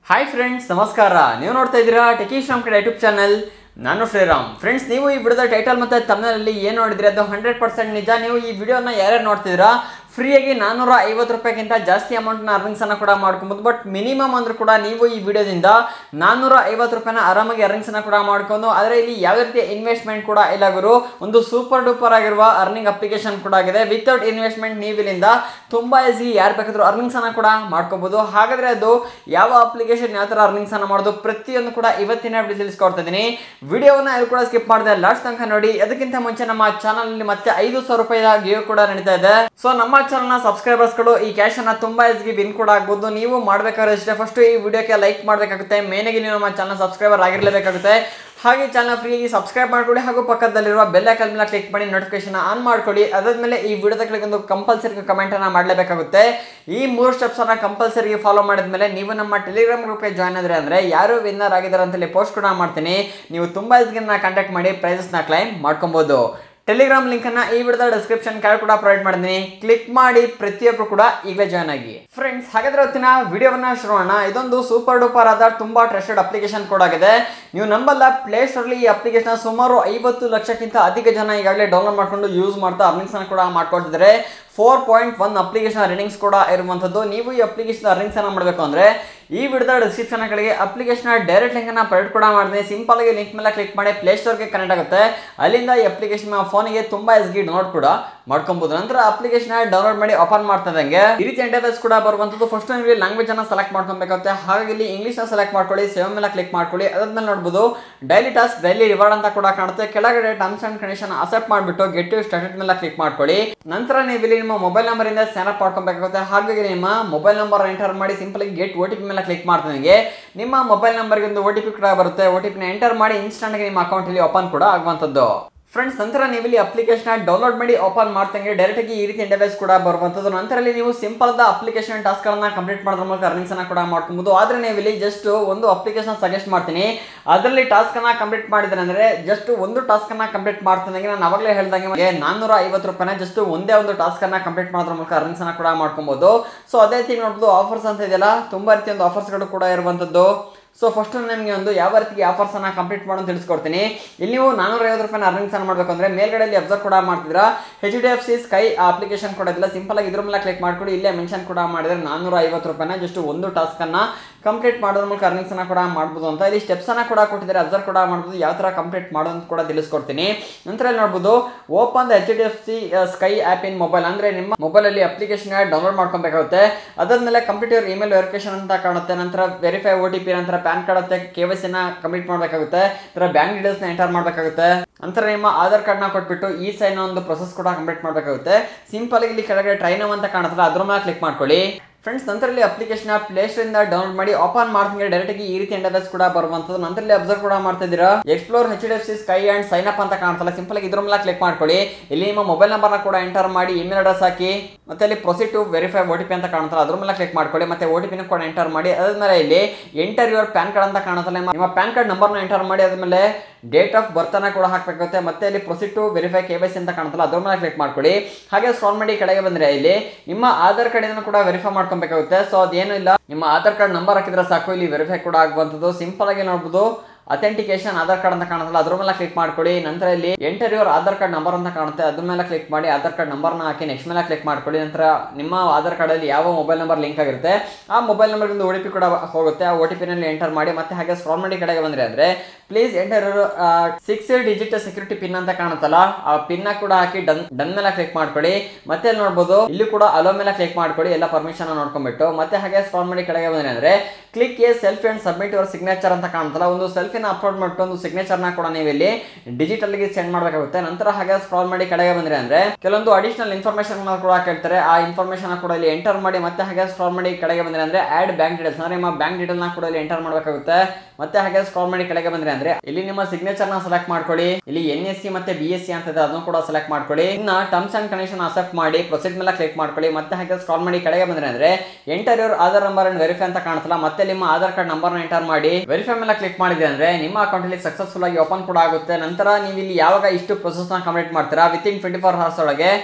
hi friends ನಮಸ್ಕಾರ ನೀವು ನೋಡ್ತಾ ಇದ್ದೀರಾ ಟೆಕೀಶ್ ನಮ್ಮ ಕಡೆ ಯೂಟ್ಯೂಬ್ ಚಾನಲ್ ನಾನು ಶ್ರೀರಾಮ್ ಫ್ರೆಂಡ್ಸ್ ನೀವು ಈ ವಿಡಿಯೋದ ಟೈಟಲ್ ಮತ್ತು ತಮ್ಮನಲ್ಲಿ ಏನು ನೋಡಿದ್ರಿ ಅದು ಹಂಡ್ರೆಡ್ ಪರ್ಸೆಂಟ್ ನಿಜ ನೀವು ಈ ವಿಡಿಯೋನ ಯಾರ್ಯಾರು ನೋಡ್ತಿದ್ದೀರಾ ಫ್ರೀಯಾಗಿ ನಾನ್ನೂರ ಐವತ್ತು ರೂಪಾಯಿಗಿಂತ ಜಾಸ್ತಿ ಅಮೌಂಟ್ನ ಅರ್ನಿಂಗ್ಸನ್ನು ಕೂಡ ಮಾಡ್ಕೊಬೋದು ಬಟ್ ಮಿನಿಮಮ್ ಅಂದ್ರೂ ಕೂಡ ನೀವು ಈ ವಿಡಿಯೋದಿಂದ ನಾನ್ನೂರ ಐವತ್ತು ರೂಪಾಯಿನ ಆರಾಮಾಗಿ ಅರ್ನಿಂಗ್ಸನ್ನು ಕೂಡ ಮಾಡ್ಕೊಂಡು ಆದರೆ ಇಲ್ಲಿ ಯಾವುದೇ ರೀತಿಯ ಇನ್ವೆಸ್ಟ್ಮೆಂಟ್ ಕೂಡ ಇಲ್ಲ ಗುರು ಒಂದು ಸೂಪರ್ ಡೂಪರ್ ಆಗಿರುವ ಅರ್ನಿಂಗ್ ಅಪ್ಲಿಕೇಶನ್ ಕೂಡ ಆಗಿದೆ ವಿತೌಟ್ ಇನ್ವೆಸ್ಟ್ಮೆಂಟ್ ನೀವು ಇಲ್ಲಿಂದ ತುಂಬ ಈಸಿ ಯಾರು ಬೇಕಾದರೂ ಅರ್ನಿಂಗ್ಸನ್ನು ಕೂಡ ಮಾಡ್ಕೋಬೋದು ಹಾಗಾದರೆ ಅದು ಯಾವ ಅಪ್ಲಿಕೇಶನ್ ಯಾವ ಥರ ಅರ್ನಿಂಗ್ಸನ್ನು ಮಾಡೋದು ಪ್ರತಿಯೊಂದು ಕೂಡ ಇವತ್ತಿನ ವಿಡಿಯೋ ತಿಳಿಸ್ಕೊಡ್ತಾ ಇದ್ದೀನಿ ವಿಡಿಯೋವನ್ನ ಎಲ್ಲೂ ಕೂಡ ಸ್ಕಿಪ್ ಮಾಡಿದೆ ಲಾಸ್ಟ್ ತನಕ ನೋಡಿ ಅದಕ್ಕಿಂತ ಮುಂಚೆ ನಮ್ಮ ಚಾನಲ್ ಅಲ್ಲಿ ಮತ್ತೆ ಐದು ಸಾವಿರ ರೂಪಾಯಿ ಗಿವ್ ಕೂಡ ನಡೀತಾ ಇದೆ ಸೊ ನಮ್ಮ ಚಾನಲ್ನ ಸಬ್ಸ್ಕ್ರೈಬರ್ಸ್ಗಳು ಈ ಕ್ಯಾಶ್ ಅನ್ನ ತುಂಬಾ ಈಸಿಗೆ ವಿನ್ ಕೂಡ ಆಗ್ಬೋದು ನೀವು ಮಾಡ್ಬೇಕಾದ್ರೆ ಇಷ್ಟೇ ಫಸ್ಟ್ ಈ ವಿಡಿಯೋಕ್ಕೆ ಲೈಕ್ ಮಾಡಬೇಕಾಗುತ್ತೆ ಮೇನಾಗಿ ನೀವು ನಮ್ಮ ಚಾನಲ್ ಸಬ್ಸ್ಕ್ರೈಬರ್ ಆಗಿರಲೇಬೇಕಾಗುತ್ತೆ ಹಾಗೆ ಚಾನಲ್ ಫ್ರೀಯಾಗಿ ಸಬ್ಸ್ಕ್ರೈಬ್ ಮಾಡ್ಕೊಳ್ಳಿ ಹಾಗೂ ಪಕ್ಕದಲ್ಲಿರುವ ಬೆಲ್ ಐಕನ್ ಮೇಲೆ ಕ್ಲಿಕ್ ಮಾಡಿ ನೋಟಿಫಿಕೇಶನ್ ಆನ್ ಮಾಡ್ಕೊಳ್ಳಿ ಅದಾದ್ಮೇಲೆ ಈ ವಿಡಿಯೋದ ಕೆಳಗೆ ಒಂದು ಕಂಪಲ್ಸರಿ ಕಮೆಂಟ್ ಅನ್ನ ಮಾಡಲೇಬೇಕಾಗುತ್ತೆ ಈ ಮೂರು ಸ್ಟೆಪ್ಸ್ ಅನ್ನ ಕಂಪಲ್ಸರಿ ಫಾಲೋ ಮಾಡಿದ್ಮೇಲೆ ನೀವು ನಮ್ಮ ಟೆಲಿಗ್ರಾಮ್ ಗ್ರೂಪ್ಗೆ ಜಾಯ್ನ್ ಆದ್ರೆ ಅಂದ್ರೆ ಯಾರು ವಿನ್ನರ್ ಆಗಿದ್ದಾರೆ ಅಂತೇಳಿ ಪೋಸ್ಟ್ ಕೂಡ ಮಾಡ್ತೀನಿ ನೀವು ತುಂಬಾ ಈಸಿಗೆ ಕಾಂಟ್ಯಾಕ್ಟ್ ಮಾಡಿ ಪ್ರೈಸಸ್ನ ಕ್ಲೈಮ್ ಮಾಡ್ಕೊಬೋದು ಟೆಲಿಗ್ರಾಮ್ ಲಿಂಕ್ ಅನ್ನ ಈ ವಿಡಿಯೋದ ಡಿಸ್ಕ್ರಿಪ್ಷನ್ ಕೆಳಗೆ ಕೂಡ ಪ್ರೊವೈಡ್ ಮಾಡಿದ್ದೀನಿ ಕ್ಲಿಕ್ ಮಾಡಿ ಪ್ರತಿಯೊಬ್ಬರು ಕೂಡ ಈಗಲೇ ಜಾಯ್ನ್ ಆಗಿ ಫ್ರೆಂಡ್ಸ್ ಹಾಗಾದ್ರೆ ಇವತ್ತಿನ ವಿಡಿಯೋವನ್ನ ಶುರು ಮಾಡೋಣ ಇದೊಂದು ಸೂಪರ್ ಡೂಪರ್ ಆದ ತುಂಬಾ ಟ್ರಸ್ಟೆಡ್ ಅಪ್ಲಿಕೇಶನ್ ಕೂಡ ಆಗಿದೆ ನೀವು ನಂಬಲ್ಲ ಪ್ಲೇ ಸ್ಟೋರ್ಲಿ ಈ ಅಪ್ಲಿಕೇಶನ್ ಸುಮಾರು ಐವತ್ತು ಲಕ್ಷಕ್ಕಿಂತ ಅಧಿಕ ಜನ ಈಗಾಗಲೇ ಡೌನ್ಲೋಡ್ ಮಾಡ್ಕೊಂಡು ಯೂಸ್ ಮಾಡ್ತಾ ಅರ್ನಿಂಗ್ಸ್ ಅನ್ನ ಕೂಡ ಮಾಡ್ಕೊಳ್ತಿದ್ದಾರೆ ಫೋರ್ ಪಾಯಿಂಟ್ ಒನ್ ಅಪ್ಲಿಕೇಶನ್ ರನ್ನಿಂಗ್ಸ್ ಕೂಡ ಇರುವಂಥದ್ದು ನೀವು ಈ ಅಪ್ಲಿಕೇಶನ್ ಅರ್ನಿಂಗ್ಸ್ ಅನ್ನ ಮಾಡಬೇಕು ಅಂದ್ರೆ ಈ ವಿಡಿಯೋದ ಡಿಸ್ಕ್ರಿಪ್ಷನ್ ಕೆಳಗೆ ಅಪ್ಲಿಕೇಶನ್ ಡೈರೆಕ್ಟ್ ಲಿಂಕ್ ಅನ್ನ ಪ್ರೊವೈಡ್ ಕೂಡ ಮಾಡಿದೆ ಸಿಂಪಲ್ ಆಗಿ ಲಿಂಕ್ ಮೇಲೆ ಕ್ಲಿಕ್ ಮಾಡಿ ಪ್ಲೇ ಸ್ಟೋರ್ಗೆ ಕನೆಕ್ಟ್ ಆಗುತ್ತೆ ಅಲ್ಲಿಂದ ಈ ಅಪ್ಲಿಕೇಶನ್ ಫೋನಿಗೆ ತುಂಬಾ ಎಸ್ಗಿ ಡೌನ್ಲೋಡ್ ಕೂಡ ಮಾಡ್ಕೊಬಹುದು ನಂತರ ಅಪ್ಲಿಕೇಶನ್ ಡೌನ್ಲೋಡ್ ಮಾಡಿ ಓಪನ್ ಮಾಡ್ತದಂಗೆ ಈ ರೀತಿ ಇಂಟರ್ಫೇಸ್ ಕೂಡ ಬರುವಂತದ್ದು ಫಸ್ಟ್ ನೀವು ಲ್ಯಾಂಗ್ವೇಜ್ ಅನ್ನ ಸೆಲೆಕ್ಟ್ ಮಾಡ್ಕೊಬೇಕಾಗುತ್ತೆ ಹಾಗಾಗಿ ಇಲ್ಲಿ ಇಂಗ್ಲಿಷ್ ನ ಸೆಲೆಕ್ಟ್ ಮಾಡ್ಕೊಳ್ಳಿ ಸೇವ್ ಮೇಲೆ ಕ್ಲಿಕ್ ಮಾಡ್ಕೊಳ್ಳಿ ಅದಾದ್ಮೇಲೆ ನೋಡಬಹುದು ಡೈಲಿ ಟಾಸ್ಕ್ ಡೈಲಿ ರಿವಾರ್ಡ್ ಅಂತ ಕೂಡ ಕಾಣುತ್ತೆ ಕೆಳಗಡೆ ಟರ್ಮ್ಸ್ ಅಂಡ್ ಕಂಡೀಷನ್ ಅಕ್ಸೆಪ್ಟ್ ಮಾಡಿಬಿಟ್ಟು ಗೆಟ್ ಟು ಸ್ಟಾರ್ಟೆಡ್ ಮೇಲೆ ಕ್ಲಿಕ್ ಮಾಡ್ಕೊಳ್ಳಿ ನಂತರ ನೀವು ಇಲ್ಲಿ ನಿಮ್ಮ ಮೊಬೈಲ್ ನಂಬರ್ ಇಂದ ಸ್ಯಾನ್ ಅಪ್ ಮಾಡ್ಕೊಬೇಕಾಗುತ್ತೆ ಹಾಗಾಗಿ ನಿಮ್ಮ ಮೊಬೈಲ್ ನಂಬರ್ ಎಂಟರ್ ಮಾಡಿ ಸಿಂಪಲ್ ಆಗಿ ಗೆಟ್ ಓ ಟಿ ಪಿ ಮೇಲೆ ಕ್ಲಿಕ್ ಮಾಡ್ತಾನೆ ನಿಮ್ಮ ಮೊಬೈಲ್ ನಂಬರ್ಗೆ ಒಂದು ಓ ಟಿ ಪಿ ಕೂಡ ಬರುತ್ತೆ ಓ ಟಿ ಪಿನ ಎಂಟರ್ ಮಾಡಿ ಇನ್ಸ್ಟಂಟ್ ನಿಮ್ಮ ಅಕೌಂಟ್ ಇಲ್ಲಿ ಓಪನ್ ಕೂಡ ಆಗುವಂಥದ್ದು ಫ್ರೆಂಡ್ಸ್ ನಂತರ ನೀವು ಇಲ್ಲಿ ಅಪ್ಲಿಕೇಶನ್ ಡೌನ್ಲೋಡ್ ಮಾಡಿ ಓಪನ್ ಮಾಡ್ತಂಗೆ ಡೈರೆಕ್ಟ್ ಆಗಿ ಈ ರೀತಿ ಇಂಟರ್ಫೇಸ್ ಕೂಡ ಬರುವಂಥದ್ದು ನಂತರ ಇಲ್ಲಿ ನೀವು ಸಿಂಪಲ್ ದ ಅಪ್ಲಿಕೇಶನ್ ಟಾಸ್ಕ್ ಗಳನ್ನ ಕಂಪ್ಲೀಟ್ ಮಾಡೋದ್ರ ಮೂಲಕ ಅರ್ನಿಂಗ್ಸ್ ಅನ್ನ ಕೂಡ ಮಾಡ್ಕೊಬಹುದು ಆದ್ರೆ ನೀವು ಇಲ್ಲಿ ಜಸ್ಟ್ ಒಂದು ಅಪ್ಲಿಕೇಶನ್ ಸಜೆಸ್ಟ್ ಮಾಡ್ತೀನಿ ಅದರಲ್ಲಿ ಟಾಸ್ಕ್ ಅನ್ನ ಕಂಪ್ಲೀಟ್ ಮಾಡಿದ್ರೆ ಅಂದ್ರೆ ಜಸ್ಟ್ ಒಂದು ಟಾಸ್ಕ್ ಅನ್ನ ಕಂಪ್ಲೀಟ್ ಮಾಡ್ತಂಗೆ ನಾನು ಅವಾಗಲೇ ಹೇಳ್ದಂಗೆ ನಾನ್ನೂರ ಐವತ್ತು ರೂಪಾಯಿನ ಜಸ್ಟ್ ಒಂದೇ ಒಂದು ಟಾಸ್ಕ್ ಅನ್ನ ಕಂಪ್ಲೀಟ್ ಮಾಡೋದ್ರ ಮೂಲಕ ಅರ್ನಿಂಗ್ಸ್ ಅನ್ನ ಕೂಡ ಮಾಡ್ಕೊಬಹುದು ಸೊ ಅದೇ ರೀತಿ ನೋಡ್ಬೋದು ಆಫರ್ಸ್ ಅಂತ ಇದೆಯಲ್ಲ ತುಂಬಾ ರೀತಿಯ ಒಂದು ಆಫರ್ಸ್ಗಳು ಕೂಡ ಇರುವಂಥದ್ದು ಸೊ ಫಸ್ಟ್ ನಿಮಗೆ ಒಂದು ಯಾವ ರೀತಿ ಆಫರ್ಸ್ ಅನ್ನ ಕಂಪ್ಲೀಟ್ ಮಾಡೋದು ತಿಳಿಸ್ಕೊಡ್ತೀನಿ ಇಲ್ಲಿ ನೀವು ನಾನೂರ ಐವತ್ತು ರೂಪಾಯಿ ಅರ್ನಿಂಗ್ಸ್ ಅನ್ನ ಮಾಡಬೇಕು ಅಂದ್ರೆ ಮೇಲ್ಗಡೆಯಲ್ಲಿ ಅಬ್ಸರ್ವ್ ಕೂಡ ಮಾಡ್ತಿದ್ರ H D F C sky application ಕೊಡೋದಿಲ್ಲ ಸಿಂಪಲ್ ಆಗಿ ಇದ್ರ ಮೇಲೆ ಕ್ಲಿಕ್ ಮಾಡ್ಕೊಂಡು ಇಲ್ಲೇ ಮೆನ್ಷನ್ ಕೂಡ ಮಾಡಿದ್ರೆ ನಾನೂರ ಐವತ್ತು ರೂಪಾಯಿನ ಜಸ್ಟ್ ಒಂದು ಟಾಸ್ಕ್ ಅನ್ನ ಕಂಪ್ಲೀಟ್ ಮಾಡೋದ್ರ ಮೂಲಕ ಅರ್ನಿಂಗ್ಸ್ ಅನ್ನ ಕೂಡ ಮಾಡ್ಬೋದು ಅಂತ ಇಲ್ಲಿ ಸ್ಟೆಪ್ಸ್ ಅನ್ನ ಕೂಡ ಕೊಟ್ಟಿದ್ದಾರೆ ಅಬ್ಸರ್ವ್ ಕೂಡ ಮಾಡ್ಬೋದು ಯಾವ ತರ ಕಂಪ್ಲೀಟ್ ಮಾಡೋದು ಕೂಡ ತಿಳಿಸ್ಕೊಡ್ತೀನಿ ನಂತರ ಇಲ್ಲಿ ನೋಡ್ಬೋದು open the H D F C sky app in mobile ಅಂದ್ರೆ ನಿಮ್ಮ ಮೊಬೈಲ್ ಅಲ್ಲಿ ಅಪ್ಲಿಕೇಶನ್ ಡೌನ್ಲೋಡ್ ಮಾಡ್ಕೊಬೇಕಾಗುತ್ತೆ ಅದಾದ್ಮೇಲೆ ಕಂಪ್ಯೂಟರ್ ಇಮೇಲ್ ವೆರಿಫಿಕೇಶನ್ ಅಂತ ಕಾಣುತ್ತೆ ನಂತರ ವೆರಿಫೈ ಓ ಟಿ ಪಿ ನಂತರ ಪ್ಯಾನ್ ಕಾರ್ಡ್ ಅಂತ ಕೆ ವೈ ಸಿನ ಕಂಪ್ಲೀಟ್ ಮಾಡಬೇಕಾಗುತ್ತೆ ನಂತರ ಬ್ಯಾಂಕ್ ಡೀಟೇಲ್ಸ್ ನ ಎಂಟರ್ ಮಾಡಬೇಕಾಗುತ್ತೆ ನಂತರ ನಿಮ್ಮ ಆಧಾರ್ ಕಾರ್ಡ್ ನ ಕೊಟ್ಬಿಟ್ಟು ಈ ಸೈನ್ ಒಂದು ಪ್ರೊಸೆಸ್ ಕೂಡ ಕಂಪ್ಲೀಟ್ ಮಾಡಬೇಕಾಗುತ್ತೆ ಸಿಂಪಲ್ ಇಲ್ಲಿ ಕೆಳಗಡೆ ಟ್ರೈನ್ ಅಂತ ಕಾಣುತ್ತಲ್ಲ ಅದ್ರ ಮೇಲೆ ಕ್ಲಿಕ್ ಮಾಡ್ಕೊಳ್ಳಿ ಫ್ರೆಂಡ್ಸ್ ನಂತರ ಇಲ್ಲಿ ಅಪ್ಲಿಕೇಶನ್ ಪ್ಲೇ ಸ್ಟೋರ್ ಇಂದ ಡೌನ್ಲೋಡ್ ಮಾಡಿ ಓಪನ್ ಮಾಡ್ತೀನಿ ಡೈರೆಕ್ಟ್ ಆಗಿ ಈ ರೀತಿ ಇಂಟರ್ಫೇಸ್ ಕೂಡ ಬರುವಂತದ್ದು ನಂತರ ಇಲ್ಲಿ ಅಬ್ಸರ್ವ್ ಕೂಡ ಮಾಡ್ತಾ ಇದ್ದೀರಾ explore H D F C sky and sign up ಅಂತ ಕಾಣ್ತಲ್ಲ ಸಿಂಪಲ್ ಆಗಿ ಇದ್ರ ಮೇಲೆ ಕ್ಲಿಕ್ ಮಾಡ್ಕೊಳ್ಳಿ ಇಲ್ಲಿ ನಿಮ್ಮ ಮೊಬೈಲ್ ನಂಬರ್ನ ಕೂಡ ಎಂಟರ್ ಮಾಡಿ ಇಮೇಲ್ ಅಡ್ರೆಸ್ ಹಾಕಿ ಮತ್ತೆ ಇಲ್ಲಿ proceed to verify O T P ಅಂತ ಕಾಣುತ್ತಲ್ಲ ಅದ್ರ ಮೇಲೆ ಕ್ಲಿಕ್ ಮಾಡ್ಕೊಳ್ಳಿ ಮತ್ತೆ ಓ ಟಿ ಪಿನ ಕೂಡ ಎಂಟರ್ ಮಾಡಿ ಅದಾದ್ಮೇಲೆ ಇಲ್ಲಿ ಎಂಟರ್ ಯುವರ್ ಪ್ಯಾನ್ ಕಾರ್ಡ್ ಅಂತ ಕಾಣುತ್ತಲ್ಲ ನಿಮ್ಮ- ನಿಮ್ಮ ಪ್ಯಾನ್ ಕಾರ್ಡ್ ನಂಬರ್ನ ಎಂಟರ್ ಮಾಡಿ ಅದಾದ್ಮೇಲೆ ಡೇಟ್ ಆಫ್ ಬರ್ತ್ ಅನ್ನ ಕೂಡ ಹಾಕಬೇಕಾಗುತ್ತೆ ಮತ್ತೆ ಇಲ್ಲಿ proceed to verify K Y C ಅಂತ ಕಾಣುತ್ತಲ್ಲ ಅದ್ರ ಮೇಲೆ ಕ್ಲಿಕ್ ಮಾಡ್ಕೊಳ್ಳಿ ಹಾಗೆ ಸ್ಕ್ರಾಲ್ ಮಾಡಿ ಕೆಳಗೆ ಬಂದ್ರೆ ಇಲ್ಲಿ ನಿಮ್ಮ ಆಧಾರ್ ಕಾರ್ಡ್ ಕೂಡ ವೆರಿಫೈ ಮಾಡ್ಕೊಬೇಕಾಗುತ್ತೆ ಸೊ ಅದೇನು ಇಲ್ಲ ನಿಮ್ಮ ಆಧಾರ್ ಕಾರ್ಡ್ ನಂಬರ್ ಹಾಕಿದ್ರೆ ಸಾಕು ಇಲ್ಲಿ ವೆರಿಫೈ ಕೂಡ ಆಗುವಂಥದ್ದು ಸಿಂಪಲ್ ಆಗಿ ನೋಡ್ಬೋದು ಅಥೆಂಟಿಕೇಶನ್ ಆಧಾರ್ ಕಾರ್ಡ್ ಅಂತ ಕಾಣುತ್ತಲ್ಲ ಅದ್ರ ಮೇಲೆ ಕ್ಲಿಕ್ ಮಾಡ್ಕೊಳ್ಳಿ ನಂತರ ಇಲ್ಲಿ enter your Aadhaar card number ಅಂತ ಕಾಣುತ್ತೆ ಅದ್ರ ಮೇಲೆ ಕ್ಲಿಕ್ ಮಾಡಿ ಆಧಾರ್ ಕಾರ್ಡ್ ನಂಬರ್ನ ಹಾಕಿ ನೆಕ್ಸ್ಟ್ ಮೇಲೆ ಕ್ಲಿಕ್ ಮಾಡ್ಕೊಳ್ಳಿ ನಂತರ ನಿಮ್ಮ ಆಧಾರ್ ಕಾರ್ಡಲ್ಲಿ ಯಾವ ಮೊಬೈಲ್ ನಂಬರ್ ಲಿಂಕ್ ಆಗಿರುತ್ತೆ ಆ ಮೊಬೈಲ್ ನಂಬರ್ಗೆ ಒಂದು ಓ ಟಿ ಪಿ ಕೂಡ ಹೋಗುತ್ತೆ ಆ ಓ ಟಿ ಪಿನಲ್ಲಿ ಎಂಟರ್ ಮಾಡಿ ಮತ್ತೆ ಹಾಗೆ ಸ್ಕ್ರಾಲ್ ಮಾಡಿ ಕಡೆಗೆ ಬಂದ್ರೆ ಅಂದ್ರೆ please enter six digit security pin ಅಂತ ಕಾಣುತ್ತಲ್ಲ ಆ ಪಿನ್ ಕೂಡ ಹಾಕಿ ಡನ್ ಡನ್ ಮೇಲೆ ಕ್ಲಿಕ್ ಮಾಡ್ಕೊಳ್ಳಿ ಮತ್ತೆ ಅಲ್ಲಿ ನೋಡ್ಬೋದು ಇಲ್ಲಿ ಕೂಡ ಅಲೋ ಮೇಲೆ ಕ್ಲಿಕ್ ಮಾಡ್ಕೊಳ್ಳಿ ಎಲ್ಲ ಪರ್ಮಿಷನ್ ನೋಡ್ಕೊಂಡ್ಬಿಟ್ಟು ಮತ್ತೆ ಹಾಗೆ ಸ್ಕ್ರಾಲ್ ಮಾಡಿ ಕೆಳಗೆ ಬಂದ್ರೆ ಅಂದ್ರೆ click a selfie and submit your signature ಅಂತ ಕಾಣುತ್ತಲ್ಲ ಒಂದು ಸೆಲ್ಫಿನ ಅಪ್ಲೋಡ್ ಮಾಡ್ಬಿಟ್ಟು ಒಂದು ಸಿಗ್ನೇಚರ್ನ ಕೂಡ ನೀವು ಇಲ್ಲಿ ಡಿಜಿಟಲ್ ಗೆ ಸೆಂಡ್ ಮಾಡಬೇಕಾಗುತ್ತೆ ನಂತರ ಹಾಗೆ ಸ್ಕ್ರಾಲ್ ಮಾಡಿ ಕೆಳಗೆ ಬಂದ್ರೆ ಅಂದ್ರೆ ಕೆಲವೊಂದು ಅಡಿಷನಲ್ ಇನ್ಫಾರ್ಮೇಶನ್ ಕೂಡ ಕೇಳ್ತಾರೆ ಆ ಇನ್ಫಾರ್ಮೇಶನ್ ಕೂಡ ಇಲ್ಲಿ ಎಂಟರ್ ಮಾಡಿ ಮತ್ತೆ ಹಾಗೆ ಸ್ಕ್ರಾಲ್ ಮಾಡಿ ಕೆಳಗೆ ಬಂದ್ರೆ ಅಂದ್ರೆ ಆಡ್ ಬ್ಯಾಂಕ್ ಡೀಟೇಲ್ಸ್ ಅಂದ್ರೆ ನಿಮ್ಮ ಬ್ಯಾಂಕ್ ಡೀಟೇಲ್ ನ ಕೂಡ ಇಲ್ಲಿ ಎಂಟರ್ ಮಾಡಬೇಕಾಗುತ್ತೆ ಮತ್ತೆ ಹಾಗೆ ಸ್ಕ್ರಾಲ್ ಮಾಡಿ ಕೆಳಗೆ ಬಂದ್ರೆ ಅಂದ್ರೆ ಇಲ್ಲಿ ನಿಮ್ಮ ಸಿಗ್ನೇಚರ್ ನ ಸೆಲೆಕ್ಟ್ ಮಾಡ್ಕೊಳ್ಳಿ ಇಲ್ಲಿ ಎನ್ ಎಸ್ ಸಿ ಮತ್ತೆ ಬಿ ಎಸ್ ಸಿ ಅಂತ ಇದೆ ಅದನ್ನು ಕೂಡ ಸೆಲೆಕ್ಟ್ ಮಾಡ್ಕೊಳ್ಳಿ ಇನ್ನ ಟರ್ಮ್ಸ್ ಅಂಡ್ ಕಂಡೀಷನ್ ಅಕ್ಸೆಪ್ಟ್ ಮಾಡಿ ಪ್ರೊಸೀಡ್ ಮೇಲೆ ಕ್ಲಿಕ್ ಮಾಡ್ಕೊಳ್ಳಿ ಮತ್ತೆ ಹಾಗೆ ಸ್ಕ್ರಾಲ್ ಮಾಡಿ ಕೆಳಗೆ ಬಂದ್ರೆ ಅಂದ್ರೆ enter your Aadhaar number and verify ಅಂತ ಕಾಣುತ್ತಲ್ಲ ಮತ್ತೆ ನಿಮ್ಮ ಆಧಾರ್ ಕಾರ್ಡ್ ನಂಬರ್ ನ ಎಂಟರ್ ಮಾಡಿ ವೆರಿಫೈ ಮೇಲೆ ಕ್ಲಿಕ್ ಮಾಡಿದ್ರೆ ಅಂದ್ರೆ ನಿಮ್ಮ ಅಕೌಂಟ್ ಅಲ್ಲಿ ಸಕ್ಸಸ್ಫುಲ್ ಆಗಿ ಓಪನ್ ಕೂಡ ಆಗುತ್ತೆ ನಂತರ ನೀವು ಇಲ್ಲಿ ಯಾವಾಗ ಇಷ್ಟು ಪ್ರೊಸೆಸ್ ನ ಕಂಪ್ಲೀಟ್ ಮಾಡ್ತೀರಾ within twenty four hours ಒಳಗೆ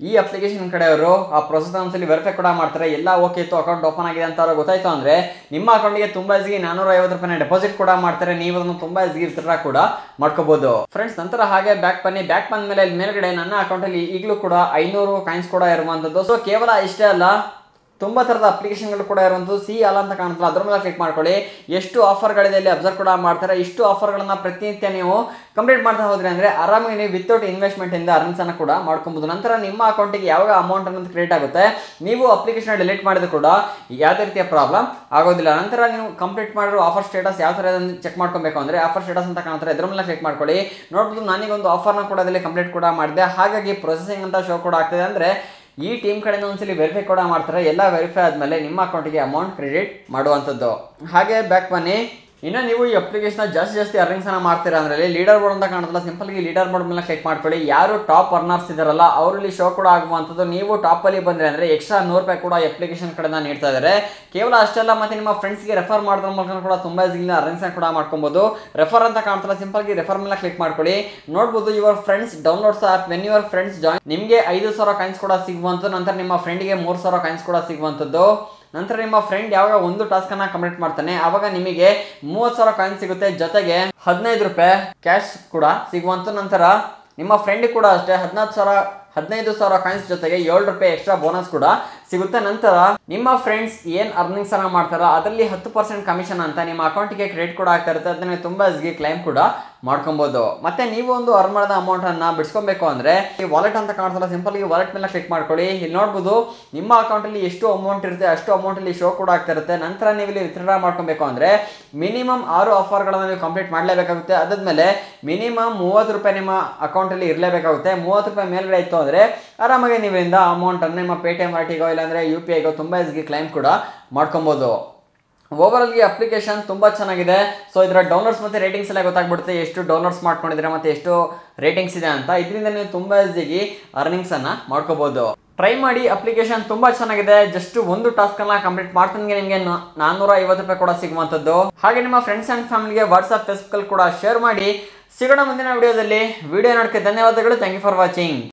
ಈ ಅಪ್ಲಿಕೇಶನ್ ಕಡೆಯವರು ಆ ಪ್ರೊಸೆಸ್ ಒಂದ್ಸಲಿ ವೆರಿಫೈ ಕೂಡ ಮಾಡ್ತಾರೆ ಎಲ್ಲ ಓಕೆ ಇತ್ತು ಅಕೌಂಟ್ ಓಪನ್ ಆಗಿದೆ ಅಂತ ಅವ್ರಿಗೆ ಗೊತ್ತಾಯ್ತು ಅಂದ್ರೆ ನಿಮ್ಮ ಅಕೌಂಟ್ಗೆ ತುಂಬಾ ಈಸಿಗೆ ನಾನೂರ ಐವತ್ತು ರೂಪಾಯಿನ ಡೆಪಾಸಿಟ್ ಕೂಡ ಮಾಡ್ತಾರೆ ನೀವು ಅದನ್ನು ತುಂಬಾ ಈಸಿಗೆ ವಿತ್ಡ್ರಾ ಕೂಡ ಮಾಡ್ಕೋಬಹುದು ಫ್ರೆಂಡ್ಸ್ ನಂತರ ಹಾಗೆ ಬ್ಯಾಕ್ ಬನ್ನಿ ಬ್ಯಾಕ್ ಬಂದ ಮೇಲೆ ಇಲ್ಲಿ ಮೇಲ್ಗಡೆ ನನ್ನ ಅಕೌಂಟಲ್ಲಿ ಈಗಲೂ ಕೂಡ ಐನೂರು ಕಾಯಿನ್ಸ್ ಕೂಡ ಇರುವಂಥದ್ದು ಸೊ ಕೇವಲ ಇಷ್ಟೇ ಅಲ್ಲ ತುಂಬ ಥರದ ಅಪ್ಲಿಕೇಶನ್ಗಳು ಕೂಡ ಇರುವಂಥದ್ದು ಸಿ ಅಲ್ಲ ಅಂತ ಕಾಣುತ್ತಲ್ಲ ಅದ್ರ ಮೇಲೆ ಕ್ಲಿಕ್ ಮಾಡ್ಕೊಳ್ಳಿ ಎಷ್ಟು ಆಫರ್ಗಳಿದೆ ಇಲ್ಲಿ ಅಬ್ಸರ್ವ್ ಕೂಡ ಮಾಡ್ತಾರೆ ಇಷ್ಟು ಆಫರ್ಗಳನ್ನ ಪ್ರತಿನಿತ್ಯ ನೀವು ಕಂಪ್ಲೀಟ್ ಮಾಡ್ತಾ ಹೋದ್ರಿ ಅಂದರೆ ಆರಾಮಾಗಿ ನೀವು ವಿತೌಟ್ ಇನ್ವೆಸ್ಟ್ಮೆಂಟಿಂದ ಅರ್ನ್ಸನ್ನು ಕೂಡ ಮಾಡ್ಕೊಬೋದು ನಂತರ ನಿಮ್ಮ ಅಕೌಂಟಿಗೆ ಯಾವಾಗ ಅಮೌಂಟ್ ಅನ್ನೋದು ಕ್ರಿಯೇಟ್ ಆಗುತ್ತೆ ನೀವು ಅಪ್ಲಿಕೇಶನ್ ಡಿಲೀಟ್ ಮಾಡಿದ್ರು ಕೂಡ ಯಾವುದೇ ರೀತಿಯ ಪ್ರಾಬ್ಲಮ್ ಆಗೋದಿಲ್ಲ ನಂತರ ನೀವು ಕಂಪ್ಲೀಟ್ ಮಾಡಿರೋ ಆಫರ್ ಸ್ಟೇಟಸ್ ಯಾವ ಥರ ಚೆಕ್ ಮಾಡ್ಕೊಬೇಕು ಅಂದರೆ ಆಫರ್ ಸ್ಟೇಟಸ್ ಅಂತ ಕಾಣ್ತಾರೆ ಇದ್ರ ಮೇಲೆ ಕ್ಲಿಕ್ ಮಾಡ್ಕೊಳ್ಳಿ ನೋಡ್ಬೋದು ನನಗೊಂದು ಆಫರ್ನ ಕೂಡ ಅದರಲ್ಲಿ ಕಂಪ್ಲೀಟ್ ಕೂಡ ಮಾಡಿದೆ ಹಾಗಾಗಿ ಪ್ರೊಸೆಸಿಂಗ್ ಅಂತ ಶೋ ಕೂಡ ಆಗ್ತಿದೆ ಅಂದರೆ ಈ ಟೀಮ್ ಕಡೆಯಿಂದ ಒಂದ್ಸಲಿ ವೆರಿಫೈ ಕೂಡ ಮಾಡ್ತಾರೆ ಎಲ್ಲ ವೆರಿಫೈ ಆದಮೇಲೆ ನಿಮ್ಮ ಅಕೌಂಟಿಗೆ ಅಮೌಂಟ್ ಕ್ರೆಡಿಟ್ ಮಾಡುವಂಥದ್ದು ಹಾಗೆ ಬ್ಯಾಕ್ ಬನ್ನಿ ಇನ್ನು ನೀವು ಈ ಅಪ್ಲಿಕೇಶನ್ ಜಾಸ್ತಿ ಜಾಸ್ತಿ ಅರ್ನಿಂಗ್ಸ್ ಅನ್ನ ಮಾಡ್ತೀರಾ ಅಂದ್ರೆ ಲೀಡರ್ ಬೋರ್ಡ್ ಅಂತ ಕಾಣುತ್ತಲ್ಲ ಸಿಂಪಲ್ ಆಗಿ ಲೀಡರ್ ಬೋರ್ಡ್ ಮೇಲೆ ಕ್ಲಿಕ್ ಮಾಡ್ಕೊಳ್ಳಿ ಯಾರು ಟಾಪ್ ಅರ್ನರ್ಸ್ ಇದಾರಲ್ಲ ಅವರಲ್ಲಿ ಶೋ ಕೂಡ ಆಗುವಂಥದ್ದು ನೀವು ಟಾಪ್ ಅಲ್ಲಿ ಬಂದ್ರೆ ಅಂದ್ರೆ ಎಕ್ಸ್ಟ್ರಾ ನೂರು ರೂಪಾಯಿ ಕೂಡ ಅಪ್ಲಿಕೇಶನ್ ಕಡೆಯಿಂದ ನೀಡ್ತಾ ಇದ್ದಾರೆ ಕೇವಲ ಅಷ್ಟೆಲ್ಲ ಮತ್ತೆ ನಿಮ್ಮ ಫ್ರೆಂಡ್ಸ್ಗೆ ರೆಫರ್ ಮಾಡೋದ್ರ ಮೂಲಕ ಕೂಡ ತುಂಬಾ ಈಸಿಲಿ ಅರ್ನಿಂಗ್ಸ್ ಕೂಡ ಮಾಡ್ಕೊಬಹುದು ರೆಫರ್ ಅಂತ ಕಾಣ್ತಲ್ಲ ಸಿಂಪಲ್ ಆಗಿ ರೆಫರ್ ಮೇಲೆ ಕ್ಲಿಕ್ ಮಾಡ್ಕೊಳ್ಳಿ ನೋಡ್ಬೋದು your friends downloads app when your friends join ನಿಮಗೆ ಐದು ಸಾವಿರ ಕಾಯಿನ್ಸ್ ಕೂಡ ಸಿಗುವಂಥದ್ದು ನಂತರ ನಿಮ್ಮ ಫ್ರೆಂಡ್ಗೆ ಮೂರು ಸಾವಿರ ಕಾಯಿನ್ಸ್ ಕೂಡ ಸಿಗುವಂಥದ್ದು ನಂತರ ನಿಮ್ಮ ಫ್ರೆಂಡ್ ಯಾವಾಗ ಒಂದು ಟಾಸ್ಕ್ ಅನ್ನ ಕಂಪ್ಲೀಟ್ ಮಾಡ್ತಾನೆ ಆವಾಗ ನಿಮಗೆ ಮೂವತ್ತು ಸಾವಿರ ಕಾಯಿನ್ ಸಿಗುತ್ತೆ ಜೊತೆಗೆ ಹದಿನೈದು ರೂಪಾಯಿ ಕ್ಯಾಶ್ ಕೂಡ ಸಿಗುವಂತ ನಂತರ ನಿಮ್ಮ ಫ್ರೆಂಡ್ ಕೂಡ ಅಷ್ಟೇ ಹದಿನಾಲ್ಕು ಸಾವಿರ ಹದಿನೈದು ಸಾವಿರ ಕಾಯಿನ್ಸ್ ಜೊತೆಗೆ ಏಳು ರೂಪಾಯಿ ಎಕ್ಸ್ಟ್ರಾ ಬೋನಸ್ ಕೂಡ ಸಿಗುತ್ತೆ ನಂತರ ನಿಮ್ಮ ಫ್ರೆಂಡ್ಸ್ ಏನ್ ಅರ್ನಿಂಗ್ಸ್ ಅನ್ನ ಮಾಡ್ತಾರೋ ಅದರಲ್ಲಿ ಹತ್ತು ಪರ್ಸೆಂಟ್ ಕಮಿಷನ್ ಅಂತ ನಿಮ್ಮ ಅಕೌಂಟಿಗೆ ಕ್ರೆಡಿಟ್ ಕೂಡ ಆಗ್ತಾ ಇರುತ್ತೆ ಅದನ್ನ ನೀವು ತುಂಬಾ ಈಸಿಗೆ ಕ್ಲೈಮ್ ಕೂಡ ಮಾಡ್ಕೊಬಹುದು ಮತ್ತೆ ನೀವು ಒಂದು ಅರ್ನ್ ಮಾಡಿದ ಅಮೌಂಟ್ ಅನ್ನ ಬಿಡಿಸ್ಕೊಬೇಕು ಅಂದ್ರೆ ಈ ವಾಲೆಟ್ ಅಂತ ಕಾಣ್ತಲ್ಲ ಸಿಂಪಲ್ ಈ ವಾಲೆಟ್ ಮೇಲೆ ಕ್ಲಿಕ್ ಮಾಡ್ಕೊಳ್ಳಿ ಇಲ್ಲಿ ನೋಡ್ಬೋದು ನಿಮ್ಮ ಅಕೌಂಟ್ ಅಲ್ಲಿ ಎಷ್ಟು ಅಮೌಂಟ್ ಇರುತ್ತೆ ಅಷ್ಟು ಅಮೌಂಟ್ ಅಲ್ಲಿ ಶೋ ಕೂಡ ಆಗ್ತಾ ಇರುತ್ತೆ ನಂತರ ನೀವು ಇಲ್ಲಿ ವಿತ್ಡ್ರಾ ಮಾಡ್ಕೊಬೇಕು ಅಂದ್ರೆ ಮಿನಿಮಮ್ ಆರು ಆಫರ್ಗಳನ್ನ ನೀವು ಕಂಪ್ಲೀಟ್ ಮಾಡಲೇಬೇಕಾಗುತ್ತೆ ಅದಾದ್ಮೇಲೆ ಮಿನಿಮಮ್ ಮೂವತ್ತು ರೂಪಾಯಿ ನಿಮ್ಮ ಅಕೌಂಟ್ ಅಲ್ಲಿ ಇರಲೇಬೇಕಾಗುತ್ತೆ ಮೂವತ್ತು ರೂಪಾಯಿ ಮೇಲ್ಗಡೆ ಇತ್ತು ಅಂದ್ರೆ ಆರಾಮಾಗಿ ನೀವಿಂದ ಅಮೌಂಟ್ ಅನ್ನು ನಿಮ್ಮ ಪೇ ಟಿ ಎಮ್ ಆರ್ಟಿಗೋ ಇಲ್ಲಾಂದ್ರೆ ಯು ಪಿ ಐಗೋ ತುಂಬಾ ಈಸಿಗೆ ಕ್ಲೈಮ್ ಕೂಡ ಮಾಡ್ಕೊಬೋದು ಓವರ್ ಈ ಅಪ್ಲಿಕೇಶನ್ ತುಂಬಾ ಚೆನ್ನಾಗಿದೆ ಸೊ ಇದರ ಡೌನ್ಲೋಡ್ಸ್ ಮತ್ತೆ ರೇಟಿಂಗ್ಸ್ ಎಲ್ಲ ಗೊತ್ತಾಗ್ಬಿಡುತ್ತೆ ಎಷ್ಟು ಡೌನ್ಲೋಡ್ಸ್ ಮಾಡ್ಕೊಂಡಿದ್ರೆ ಮತ್ತೆ ಎಷ್ಟು ರೇಟಿಂಗ್ಸ್ ಇದೆ ಅಂತ ಇದರಿಂದ ನೀವು ತುಂಬಾ ಈಸಿಯಾಗಿ ಅರ್ನಿಂಗ್ಸ್ ಅನ್ನ ಮಾಡ್ಕೋಬಹುದು ಟ್ರೈ ಮಾಡಿ ಅಪ್ಲಿಕೇಶನ್ ತುಂಬಾ ಚೆನ್ನಾಗಿದೆ ಜಸ್ಟ್ ಒಂದು ಟಾಸ್ಕ್ ಅನ್ನ ಕಂಪ್ಲೀಟ್ ಮಾಡ್ತಾನೆ ನಿಮಗೆ ನಾನ್ನೂರ ಐವತ್ತು ರೂಪಾಯಿ ಕೂಡ ಸಿಗುವಂಥದ್ದು ಹಾಗೆ ನಿಮ್ಮ ಫ್ರೆಂಡ್ಸ್ ಅಂಡ್ ಫ್ಯಾಮಿಲಿಗೆ ವಾಟ್ಸ್ಆಪ್ ಫೇಸ್ಬುಕ್ ಕೂಡ ಶೇರ್ ಮಾಡಿ ಸಿಗೋಣ ಮುಂದಿನ ವಿಡಿಯೋದಲ್ಲಿ ವಿಡಿಯೋ ನೋಡಕ್ಕೆ ಧನ್ಯವಾದಗಳು ಥ್ಯಾಂಕ್ ಯು ಫಾರ್ ವಾಚಿಂಗ್